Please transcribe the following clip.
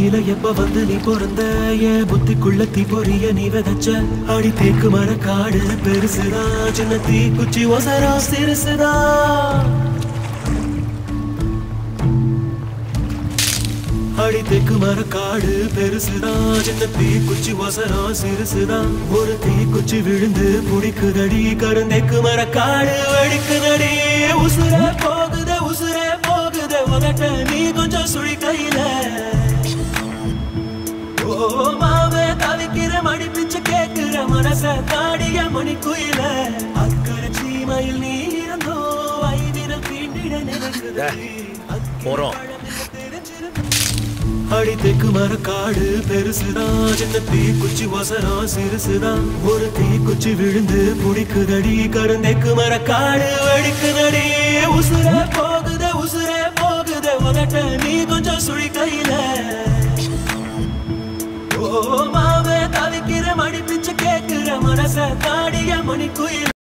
பூமியில எப்ப வந்து நீ பிறந்த என் புத்திக்குள்ள தீ பொரிய நீ விதைச்ச அடி தேக்கு மர காடு பெருசுதா சின்ன தீ குச்சி ஒசரா சிறுசுதா அடி தெக்கு மர காடு பெருசுதா சின்ன தீ குச்சி ஒசரா சிறுசுதா ஒரு தீ குச்சி விழுந்து புடிக்குதடி கருந்தெக்கு மர காடு வெடிக்குதடி உசுர போகுத உசுர போகுத உதட்ட நீ கொஞ்சம் சுழி கையில ஓ மாவே தவிக்கிற மணி பிச்சு கேக்குற மனச தாடிய மணி குயில அக்கறை சீமையில் நீ இருந்தோ ஐவிரல் தீண்டிட நினைக்குதடி போறோம். அடி தெக்கு மர காடு பெருசுதா சின்ன தீ குச்சி ஒசரா சிறுசுதா ஒரு தீ குச்சி விழுந்து புடிக்குதடி கருந்தெக்கு மர காடு வெடிக்குதடி உசுர போகுத உசுர போகுத உதட்ட நீ கொஞ்சம் சுழி கையில ஓ மாவே தவிக்கிற மணி பிச்சு கேக்குற மனச தாடிய மணி குயில்